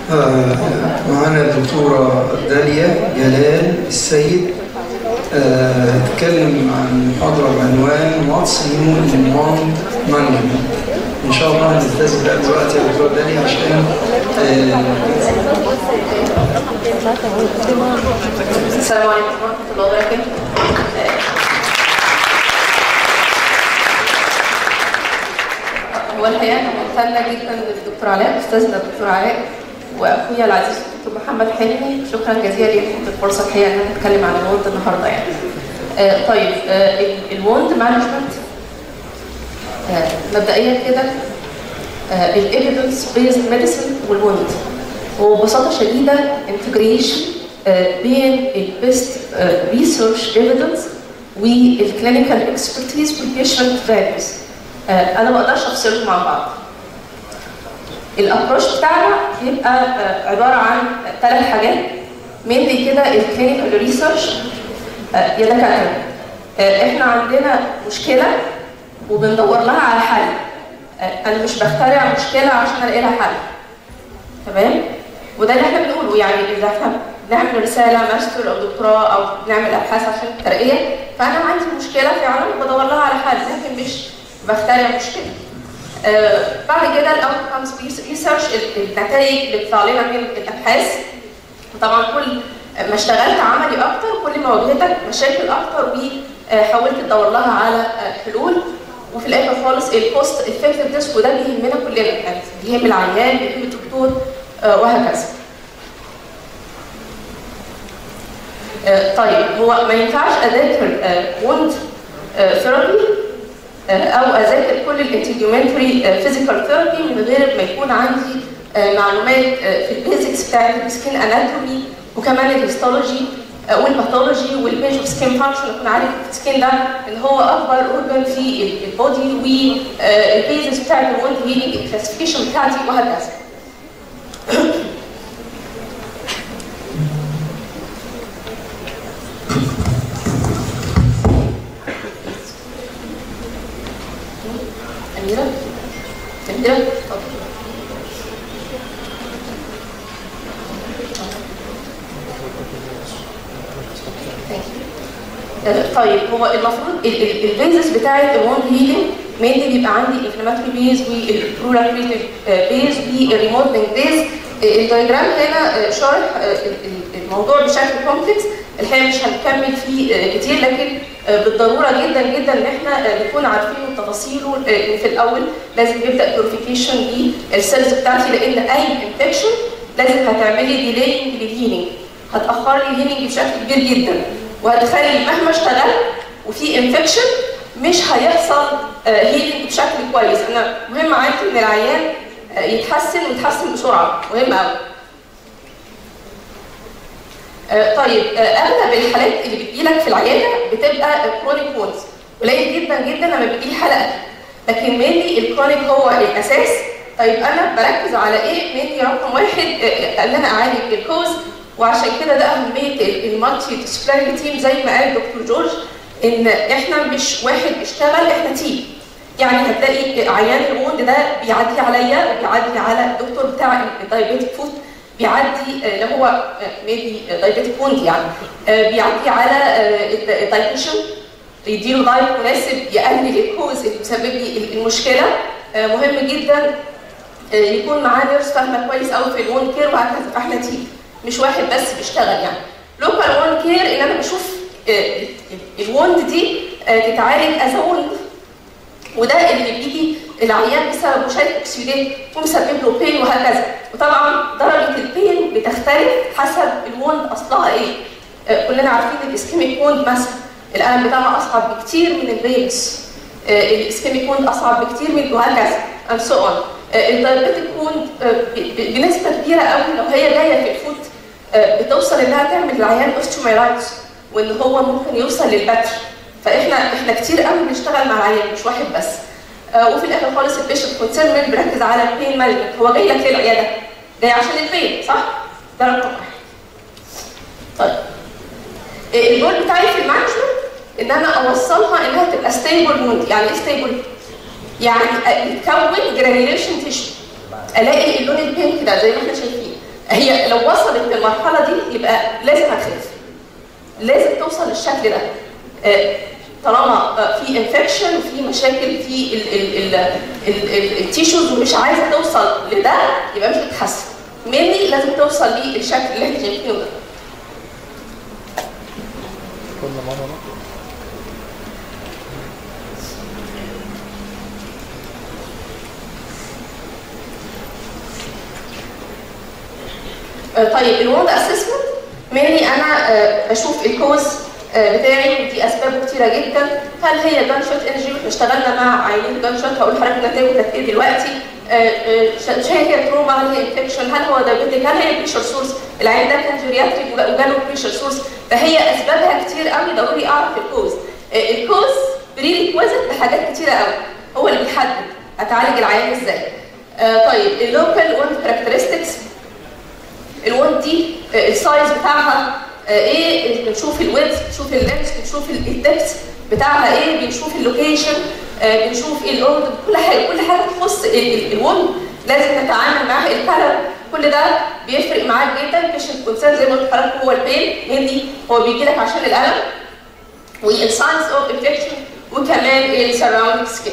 آه، معانا الدكتورة داليا جلال السيد آه، هتتكلم عن محاضرة بعنوان واتس نيو ان ماند مانجمنت ان شاء الله هنلتزم بقى دلوقتي يا دكتورة داليا عشان آه، السلام عليكم ورحمة الله وبركاته. هو الحقيقة أنا ممتنة جدا للدكتور علاء أستاذنا الدكتور علاء وأخويا العزيز الدكتور محمد حلمي شكرا جزيلا ليكم في الفرصة الحقيقة إن أنا أتكلم عن الوند النهاردة يعني. آه، طيب آه، ال- الوند مانجمنت مبدئيا كده الايفيدنس بيزد ميديسن والوند وببساطه شديده انتجريشن بين البيست ريسيرش ايفيدنس والكلينيكال اكسبرتيز والبيشنت فاليوز انا ما اقدرش افصلهم عن بعض الابروش بتاعنا بيبقى آه، عباره عن ثلاث حاجات mainly كده الكلينيكال ريسيرش يا دكاتره آه، احنا عندنا مشكله وبندور لها على حل آه، انا مش بخترع مشكله عشان الاقي لها حل تمام وده اللي احنا بنقوله يعني اذا احنا بنعمل رساله ماستر او دكتوراه او بنعمل ابحاث عشان الترقيه فانا عندي مشكله فعلا بدور لها على حل لكن مش بخترع مشكله آه بعد كده الاوتكمز ريسيرش النتائج اللي بتطلع لنا من الابحاث وطبعا كل ما اشتغلت عملي اكتر كل ما واجهتك مشاكل اكتر وحاولت تدور لها على آه، حلول وفي الاخر خالص الكوست افكتفنس وده بيهمنا كلنا يعني بيهم العيان بيهم الدكتور آه، وهكذا. آه، طيب هو ما ينفعش اذاكر وند ثيرابي او اذاكر كل الانتجيومنتري فيزيكال ثيرابي من غير ما يكون عندي آه، معلومات آه، في البيزكس بتاعت السكين اناتومي وكمان الهيستولوجي آه، والباثولوجي والبيج اوف سكين فانكشن اكون عارف السكين ده ان هو اكبر اورجان في ال- البودي والبيزكس بتاعت الوند هيلينج الكلاسيفيكيشن بتاعتي وهكذا. أميرة؟ أميرة؟ اتفضل. آه، طيب هو المفروض البيزس بتاعت الوند هيلينج مينلي بيبقى عندي انفلاماتوري بيز والبرولاريتيف بيز والريموتنج بيز الدايجرام هنا آه، شارح آه، ال- ال- الموضوع بشكل كومبلكس الحقيقه مش هنكمل فيه آه، كتير لكن آه، بالضروره جدا جدا ان احنا آه، نكون عارفين تفاصيله آه، إن في الاول لازم يبدا بيوريفيكيشن للسيلز بتاعتي لان اي انفكشن لازم هتعمل لي ديلينج للهيلينج هتاخر لي الهيلينج بشكل كبير جدا وهتخلي مهما اشتغلت وفي انفكشن مش هيحصل هيلينج بشكل كويس انا مهم عندي ان العيان آه، يتحسن ويتحسن بسرعه مهم قوي آه، طيب آه، اغلب الحالات اللي بتجيلك في العياده بتبقى كرونيك وونز قليل جدا جدا لما بتجيلي حلقه لكن مينلي الكرونيك هو الاساس طيب انا بركز على ايه مينلي رقم واحد آه، ان انا اعالج الكوز وعشان كده ده اهميه المالتي ديسبلينري تيم زي ما قال دكتور جورج ان احنا مش واحد بيشتغل احنا تيم يعني هتلاقي عيان الوند ده بيعدي عليا وبيعدي على الدكتور بتاع الدايبيتك فود بيعدي آه، اللي هو ميبي دايبيتك ووند يعني آه، بيعدي على الدايبيشن يديله دايت مناسب يقلل الكوز اللي مسبب لي المشكله آه، مهم جدا آه، يكون معاه نيرس فاهمه كويس قوي في الوند كير وهكذا فاحنا تيم مش واحد بس بيشتغل يعني لوكال ووند كير ان انا بشوف آه، الوند دي آه، تتعالج از ووند وده اللي بيجي العيان بسبب مشاهد اكسيدات ومسبب له بين وهكذا وطبعا درجه البين بتختلف حسب الوند اصلها ايه آه، كلنا عارفين الاسكيميك ووند مثلا الالم بتاعها اصعب بكتير من الريبس الاسكيميك ووند اصعب بكتير من وهكذا and so on الدايبيتك ووند بنسبه كبيره قوي لو هي جايه في الفوت آه، بتوصل انها تعمل العيان اوستيومايلايتس وان هو ممكن يوصل للبتر فاحنا احنا كتير قوي بنشتغل مع العيان مش واحد بس آه وفي الاخر خالص البيشنت كونسيرن بيركز على البين مانجمنت هو جاي لك ليه العياده؟ جاي عشان البين صح؟ ده رقم واحد. طيب آه، الجول بتاعي في المانجمنت ان انا اوصلها انها تبقى ستيبل ووند يعني ايه ستيبل؟ يعني يتكون جرانيوليشن تيشو الاقي اللون البينك ده زي ما احنا شايفين هي لو وصلت للمرحله دي يبقى لازم هتخف لازم توصل للشكل ده آه، طالما آه، في انفكشن وفي مشاكل في التيشوز ومش عايزه توصل لده يبقى مش بتتحسن مني لازم توصل للشكل اللي احنا شايفينه ده آه، طيب الوند اسسمنت مني انا آه، بشوف الكوز آه، بتاعي ودي اسبابه كتيره جدا هل هي جان شوت انجري اشتغلنا مع عينين جان شوت هقول لحضرتك النتائج كانت ايه دلوقتي آه، آه، ش- هل هي تروما هل هي انفكشن هل هو دايبيتك هل هي بريشر سورس العين ده كان جيرياتريك وجاله بريشر سورس فهي اسبابها كتير قوي ضروري اعرف الكوز آه، الكوز بري ريكويزت لحاجات كتيره قوي هو اللي بيحدد هتعالج العيان ازاي آه، طيب اللوكال وند كاركترستكس الوند دي آه، السايز بتاعها آه، ايه بنشوف الويدث بنشوف اللينس بنشوف الدبس بتاعها ايه بنشوف اللوكيشن آه، بنشوف الاورد كل حاجه كل حاجه تخص الوند لازم نتعامل معاها الكلر كل ده بيفرق معاك جدا بيشنت كونسيرن زي ما قلت لحضرتك هو البين هندي هو بيجي لك عشان الالم والساينس اوف انفكشن وكمان السراوندينج سكين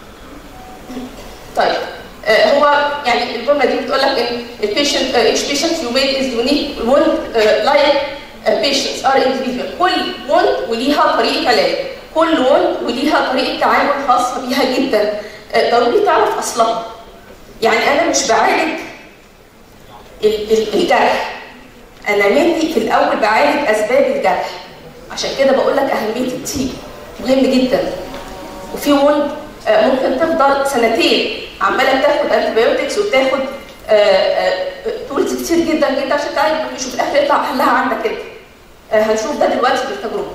طيب آه، هو يعني الجمله دي بتقول لك ان البيشنت each patient you made is unique one uh, like uh, patients are individual كل one وليها طريقه علاج كل one وليها طريقه تعامل خاصه بيها جدا آه، ضروري تعرف اصلها يعني انا مش بعالج ال- ال- الجرح انا مني في الاول بعالج اسباب الجرح عشان كده بقول لك اهميه التيم مهم جدا وفي وند آه، ممكن تفضل سنتين عماله بتاخد انتبيوتكس وبتاخد تولز كتير جدا جدا عشان تعالج مفيش وفي الاخر يطلع حلها عندك انت آه، هنشوف ده دلوقتي بالتجربه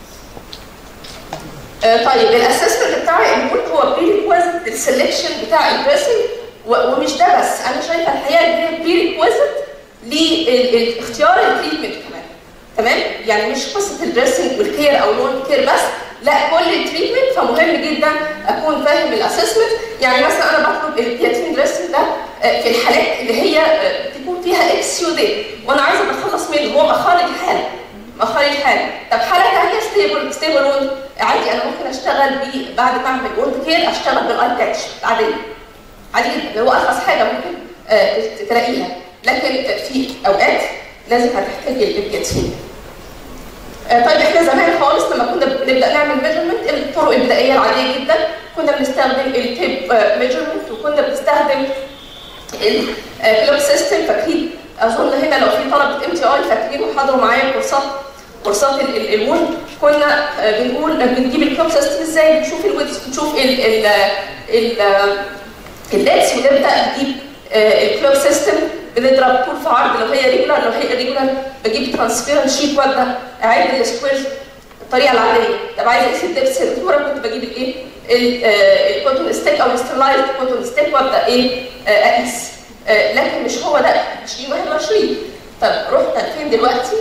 آه، طيب الاسسمنت بتاع البول هو بري ريكويزت للسلكشن بتاع الدريسنج ومش ده بس انا شايفه الحقيقه ان هي بري ريكويزت لاختيار التريتمنت كمان تمام يعني مش قصه الدريسنج والكير او نون كير بس لا كل التريتمنت فمهم جدا اكون فاهم الاسسمنت يعني مثلا انا بطلب البياتين دريسنج ده آه، في الحالات اللي هي آه، تكون فيها اكس يودين وانا عايزه اتخلص منه هو مخارج الحاله مخارج الحاله طب حاله ثانيه ستيبل ستيبل وند عادي انا ممكن اشتغل بيه بعد ما اعمل وند كير اشتغل بالاي باتش عاديه عادي جدا اللي هو ارخص حاجه ممكن آه، تلاقيها لكن في اوقات لازم هتحتاج البياتين آه، طيب احنا زمان خالص لما كنا بنبدا نعمل ميجرمنت الطرق البدائيه العاديه جدا كنا بنستخدم التيب ميجرمنت وكنا بنستخدم الكلوب سيستم فاكرين اظن هنا لو في طلبه ام تي اي فاكرين وحضروا معايا كورسات كورسات ال- ال- المون كنا آه، بنقول آه، بنجيب الكلوب سيستم ازاي بنشوف الويدز بنشوف ال ال ال الليتس ونبدا نجيب الكلوب سيستم بنضرب طول في عرض لو هي ريجولار لو هي ريجولار بجيب ترانسبيرنت شيت وابدا اعد السكويرز الطريقه العاديه طب عايزه اقيس الدبس مره كنت بجيب الايه ال- آه، الكوتون ستيك او السترلايزد كوتون ستيك وابدا ايه آه، اقيس آه، لكن مش هو ده 2021 طب رحنا فين دلوقتي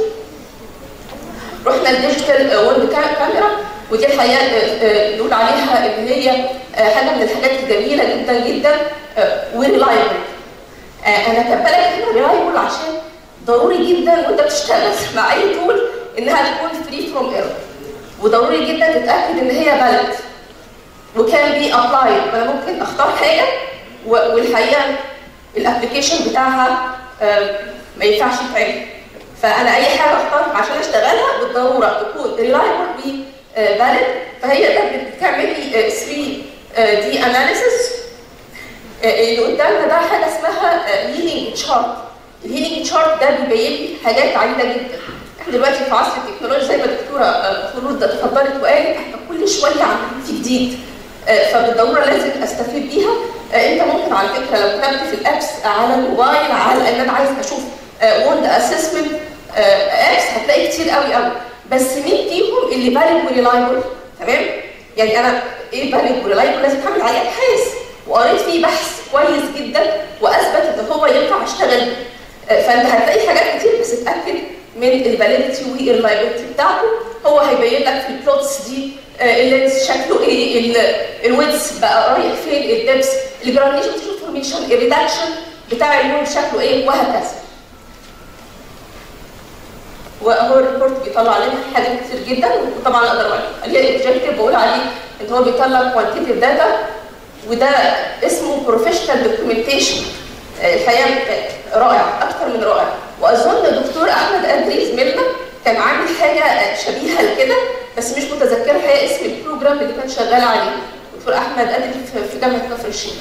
رحنا الديجيتال وورد كاميرا ودي الحقيقه آه، آه، نقول عليها ان هي آه، حاجه من الحاجات الجميله جدا جدا وريلايبل انا كان بالك هنا ريلايبل عشان ضروري جدا وانت بتشتغل مع اي تول انها تكون فري فروم ايرور وضروري جدا تتاكد ان هي بلد وكان بي ابلاي انا ممكن اختار حاجه و- والحقيقه الابلكيشن بتاعها آه، ما ينفعش يتعمل فانا اي حاجه اختارها عشان اشتغلها بالضروره تكون ريلايبل وفاليد فهي ده بتعمل لي 3 دي اناليسيس اللي قدامنا ده حاجه اسمها هيلينج تشارت الهيلينج تشارت ده بيبين لي حاجات عديده جدا احنا دلوقتي في عصر التكنولوجيا زي ما الدكتوره آه، خلود اتفضلت وقالت احنا كل شويه عاملين في جديد آه، فبالضروره لازم استفيد بيها آه، انت ممكن على فكره لو كتبت في الابس على الموبايل على ان انا عايز اشوف وند اسسمنت ابس هتلاقي كتير قوي قوي بس مين فيهم اللي فاليد وريلايبل تمام يعني انا ايه فاليد وريلايبل لازم اعمل عليه ابحاث وقريت فيه بحث كويس جدا واثبت ان هو ينفع اشتغل بيه. آه، فانت هتلاقي حاجات كتير بس اتاكد من الفاليديتي واللايبيلتي بتاعته هو هيبين لك في البلوتس دي آه، اللينس شكله ايه الويدز بقى رايح فين الدبس الجرانيشن ترانسفورميشن الريدكشن بتاع اللون شكله ايه وهكذا وهو الريبورت بيطلع لنا حاجات كتير جدا وطبعا اقدر اقول عليه اوبجيكتيف بقول عليه ان هو بيطلع كوانتيتيف داتا وده اسمه بروفيشنال دوكيومنتيشن الحقيقه رائع اكثر من رائع واظن الدكتور احمد ادري زميلنا كان عامل حاجه شبيهه لكده بس مش متذكره هي اسم البروجرام اللي كان شغال عليه دكتور احمد ادري في جامعه كفر الشيخ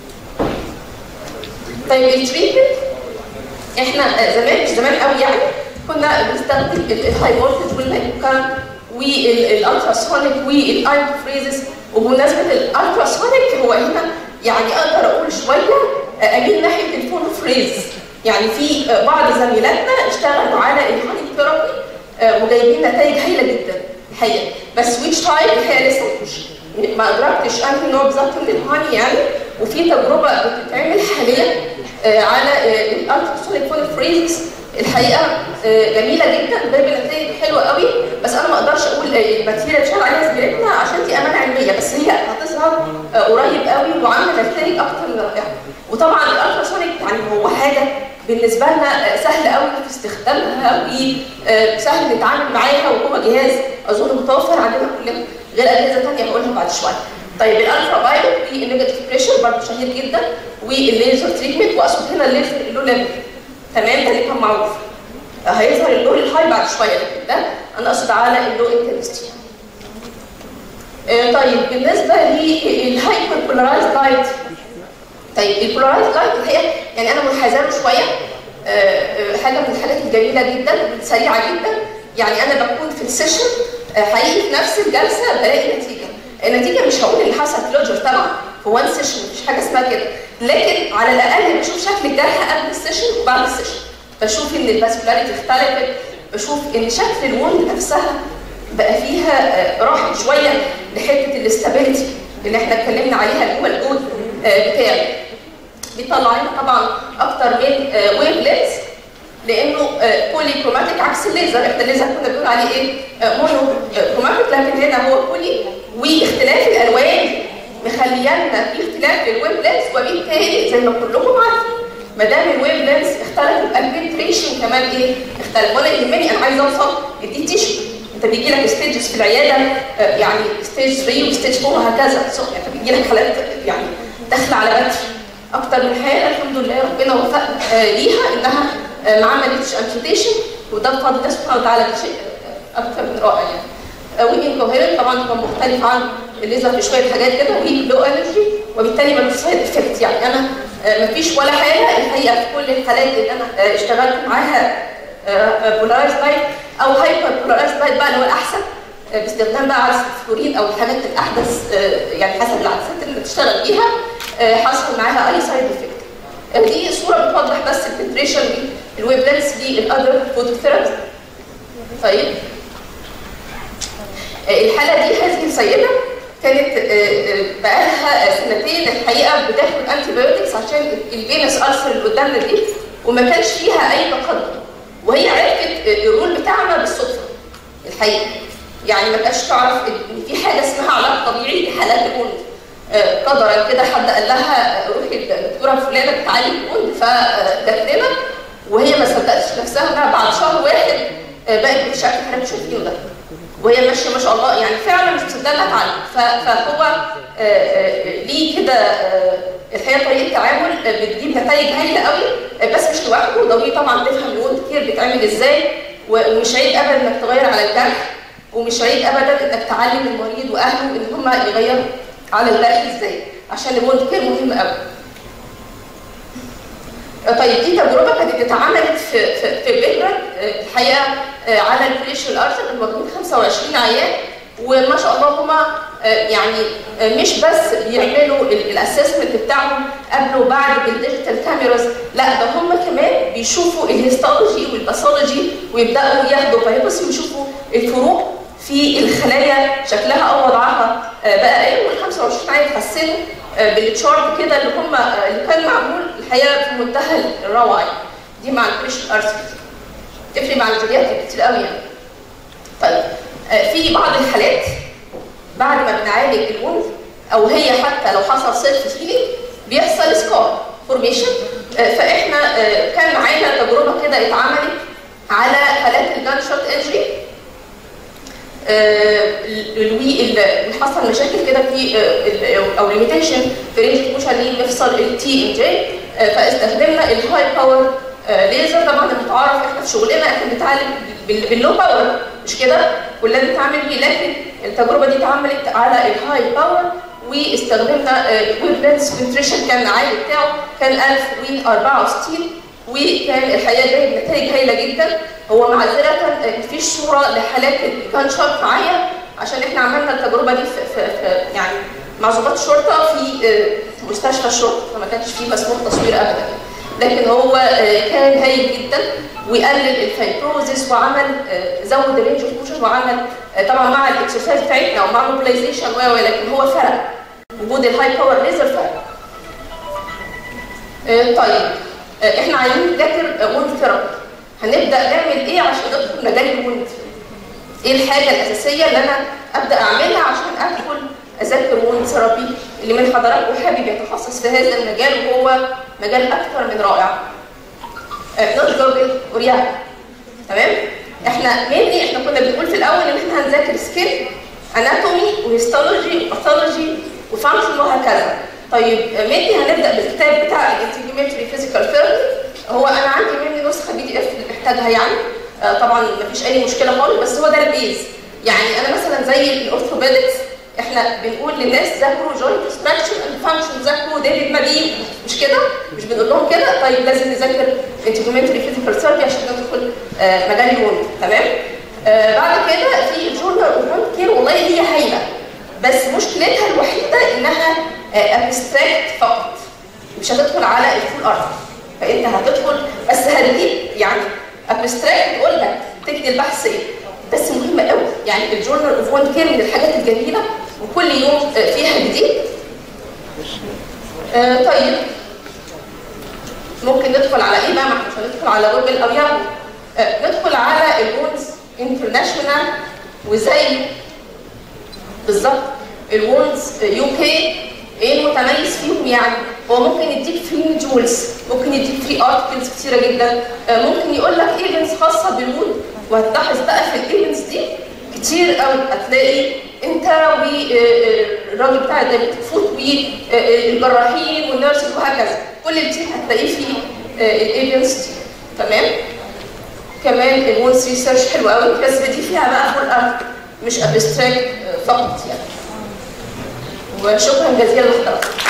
طيب التريتمنت احنا زمان مش زمان قوي يعني كنا بنستخدم الهاي فولتج والمايكروكارنت والالتراسونيك والايبوفريزز وبمناسبه الالتراسونيك هو هنا يعني اقدر اقول شويه اميل ناحيه الفونوفريز يعني في بعض زميلاتنا اشتغلوا على الهاني ثيرابي وجايبين نتائج هايله جدا الحقيقه بس ويتش تايب الحقيقه لسه مش ما ادركتش انهي نوع بالظبط من الهاني يعني وفي تجربه بتتعمل حاليا على الالتراسونيك فونوفريز الحقيقه جميله جدا جايبه نتائج حلوه قوي بس انا ما اقدرش اقول الماتيريال اشتغل عليها زميلتنا عشان دي امانه علميه بس هي هتظهر قريب قوي وعامله نتائج اكتر من رائعه وطبعا الالتراسونيك يعني هو حاجه بالنسبه لنا سهل قوي في استخدامها وسهل نتعامل معاها وهو جهاز اظن متوفر عندنا كلنا غير اجهزه ثانيه هقولها بعد شويه. طيب الالترا بايلوت والنيجاتيف بريشر برضه شهير جدا والليزر تريتمنت واقصد هنا الليزر اللو ليفل تمام ده اللي كان معروف هيظهر اللو الهاي بعد شويه لكن ده انا اقصد على اللو انتنستي طيب بالنسبه للهايبر بولارايز لايت طيب البولارايز لايت الحقيقه يعني انا منحازه له شويه حاجه من الحاجات الجميله جدا سريعه جدا يعني انا بكون في السيشن حقيقي في نفس الجلسه بلاقي نتيجه النتيجه مش هقول ان حصل كلوجر طبعا في وان سيشن مفيش حاجه اسمها كده لكن على الاقل بشوف شكل الجرح قبل السيشن وبعد السيشن بشوف ان الفاسكولاريتي اختلفت بشوف ان شكل الوند نفسها بقى فيها راحت شويه لحته الاستابيليتي اللي احنا اتكلمنا عليها اللي هو الجود بتاعي بيطلع لنا طبعا اكتر من ويف لينز لانه بولي كروماتيك عكس الليزر احنا الليزر كنا بنقول عليه ايه مونو كروماتيك لكن هنا هو بولي واختلاف الالوان مخليانا في اختلاف في الويف لينز وبالتالي زي ما كلكم عارفين ما دام الويف لينز اختلف يبقى البنتريشن كمان ايه اختلف وانا يهمني انا عايز اوصل للدي تيشو انت بيجي لك ستيجز في العياده يعني ستيج 3 وستيج 4 وهكذا انت بيجي لك حالات يعني داخله على بدر اكتر من حاله الحمد لله ربنا وفق ليها انها ما عملتش امبيوتيشن وده بفضل الله سبحانه وتعالى ده شيء اكتر من رائع يعني والانكوهيرنت طبعا هو مختلف عن الليزر في شويه حاجات كده ولو انرجي وبالتالي ملوش سايد افكت يعني انا ما فيش ولا حاله الحقيقه في كل الحالات اللي انا اشتغلت معاها بولارايز لايت او هايبر بولارايز لايت بقى اللي هو الاحسن باستخدام بقى عدسه الفلورين او الحاجات الاحدث يعني حسب العدسات اللي بتشتغل بيها حصل معاها اي سايد افكت دي صوره بتوضح بس البنتريشن الويب لينس للاذر فوتوثيرابي طيب الحاله دي هذه السيده كانت بقالها سنتين الحقيقه بتاخد انتي بايوتكس عشان الفينس ألسر اللي قدامنا دي وما كانش فيها اي تقدم وهي عرفت الرول بتاعنا بالصدفه الحقيقه يعني ما كانتش تعرف ان في حاجه اسمها علاج طبيعي لحالات الوند قدرا كده حد قال لها روحي الدكتوره فلانه بتعالج الوند فجت لنا وهي ما صدقتش نفسها انها بعد شهر واحد بقت بالشكل اللي احنا بنشوفه ده وهي ماشيه ما شاء الله يعني فعلا مش مصدقه انها تعالج فهو ليه كده الحقيقه طريقه تعامل بتجيب نتائج هايله قوي بس مش لوحده ضروري طبعا تفهم الوند كير بيتعمل ازاي ومش عيب ابدا انك تغير على الجرح ومش عيب ابدا انك تعلم المريض واهله ان هم يغيروا على الجرح ازاي عشان الوند كير مهم قوي طيب دي تجربه كانت اتعملت في في في بلجراد الحقيقه على الفريشال ارشر الموجود 25 عيان وما شاء الله هما يعني مش بس بيعملوا الاسسمنت بتاعهم قبل وبعد بالديجيتال كاميراز لا ده هم كمان بيشوفوا الهيستولوجي والباثولوجي ويبداوا ياخدوا بايوبسي ويشوفوا الفروق في الخلايا شكلها او وضعها بقى ايه وال 25 عيان اتحسنوا بالتشارت كده اللي هم اللي كان معمول الحقيقه في منتهى الروعه يعني دي مع البريشن ارثر تفرق مع الجديات كتير قوي يعني طيب في بعض الحالات بعد ما بنعالج الوند او هي حتى لو حصل سيلف هيلينج بيحصل سكار فورميشن فاحنا كان معانا تجربه كده اتعملت على حالات الجان شوت الوي اللي حصل مشاكل كده في آه، ال- او ليميتيشن في رينج مش اللي بيفصل التي ام جي فاستخدمنا الهاي باور ليزر طبعا المتعارف احنا في شغلنا احنا بنتعلم بال- باللو باور مش كده كلنا بنتعامل بيه لكن التجربه دي اتعملت على الهاي باور واستخدمنا ويف لينس بنتريشن كان العالي بتاعه كان 1064 وكان الحقيقه جايب نتائج هايله جدا هو معذره آه، مفيش صوره لحالات الجان شوت معايا عشان احنا عملنا التجربه دي في, في, في يعني مع ضباط الشرطه في آه، مستشفى الشرطه فما كانش فيه مسموح تصوير ابدا لكن هو آه، كان هايل جدا وقلل الفايبروزيس وعمل آه، زود الرينج اوف موشن وعمل آه، طبعا مع الاكسرسايز بتاعتنا ومع الموبلايزيشن و و لكن هو فرق وجود الهاي باور ليزر فرق آه، طيب آه، احنا عايزين نذاكر ووند ثيرابي هنبدا نعمل ايه عشان ندخل مجال الوند ايه الحاجه الاساسيه اللي انا ابدا اعملها عشان ادخل اذاكر ووند ثيرابي اللي من حضراتكم حابب يتخصص في هذا المجال وهو مجال اكثر من رائع نوت جوجل ورياضه تمام احنا مينلي احنا كنا بنقول في الاول ان احنا هنذاكر سكيل اناتومي وهيستولوجي وباثولوجي وفانكشن وهكذا طيب مينلي هنبدا بالكتاب بتاع الانتجريمنتري فيزيكال ثيرابي هو انا عندي مني نسخه بي دي اف اللي محتاجها يعني آه، طبعا مفيش اي مشكله خالص بس هو ده البيز يعني انا مثلا زي الاورثوبيدكس احنا بنقول للناس ذاكروا جوينت ستراكشر اند فانكشن ذاكروا ديفيد مالين مش كده مش بنقول لهم كده طيب لازم نذاكر انتجريمنتري فيزيكال ثيرابي عشان ندخل آه، مجال الوند تمام آه، بعد كده في الجورنال اوف ووند كير والله هي هايله بس مشكلتها الوحيده انها ابستراكت فقط مش هتدخل على الفول ارت فانت هتدخل بس هتجيب يعني ابستراكت تقول لك تكتب البحث ايه بس مهمه قوي يعني الجورنال اوف ووند كير من الحاجات الجميله وكل يوم آه، فيها جديد آه، طيب ممكن ندخل على ايه بقى ما احنا مش هندخل على جوجل او ياهو آه، ندخل على الوونز انترناشونال وزي بالظبط الوونز يو كي ايه المتميز فيهم يعني هو ممكن يديك فري جولز ممكن يديك فري ارتكلز كتيره جدا آه، ممكن يقول لك ايفنتس خاصه بالوود وهتلاحظ بقى في الايفنتس دي كتير قوي هتلاقي انت والراجل بتاع الدايبيتك فوت والجراحين والنيرسز وهكذا كل التيم هتلاقيه في الايفنتس دي تمام كمان الوونس ريسيرش حلو قوي بس دي فيها بقى فول ارت مش ابستراكت فقط يعني وشكرا جزيلا لحضرتك